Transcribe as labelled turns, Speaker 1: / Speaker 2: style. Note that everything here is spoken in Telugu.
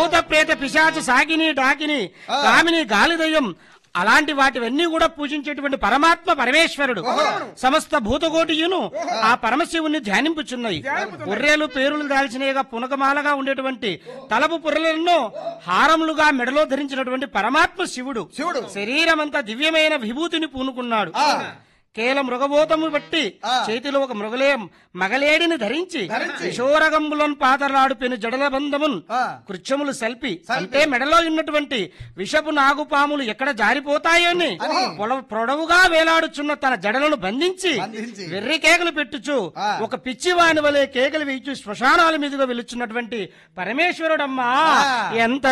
Speaker 1: భూత ప్రేత పిశాచ సాగిని డాకిని కామిని గాలిదయ్యం అలాంటి వాటివన్నీ కూడా పూజించేటువంటి పరమాత్మ పరమేశ్వరుడు సమస్త భూతకోటియును ఆ పరమశివుని ధ్యానింపుచున్నాయి పుర్రెలు పేరులు దాల్చినగా పునకమాలగా ఉండేటువంటి తలపు పుర్రెలను హారములుగా మెడలో ధరించినటువంటి పరమాత్మ శివుడు
Speaker 2: శివుడు.
Speaker 1: శరీరమంతా దివ్యమైన విభూతిని పూనుకున్నాడు
Speaker 2: ఆ.
Speaker 1: కేల మృగబోతము బట్టి
Speaker 2: ఆ.
Speaker 1: చేతిలో ఒక మృగలే మగలేడిని ధరించి
Speaker 2: ధరించి.
Speaker 1: కిశోరగంబులను పాతలాడు పెను జడల బంధమున్
Speaker 2: ఆ.
Speaker 1: కృత్యములు సల్పి
Speaker 2: సల్పి.
Speaker 1: అంటే మెడలో ఉన్నటువంటి విషపు నాగుపాములు ఎక్కడ జారిపోతాయని
Speaker 2: అని.
Speaker 1: పొడవు- పొడవుగా వేలాడుచున్న తన జడలను బంధించి
Speaker 2: బంధించి.
Speaker 1: వెర్రి కేకలు పెట్టుచు
Speaker 2: ఆ.
Speaker 1: ఒక పిచ్చివాని వలె కేకలు వేయిచు శ్మశానాల మీదుగా వెలుచున్నటువంటి పరమేశ్వరుడమ్మా
Speaker 2: ఆ.
Speaker 1: ఎంత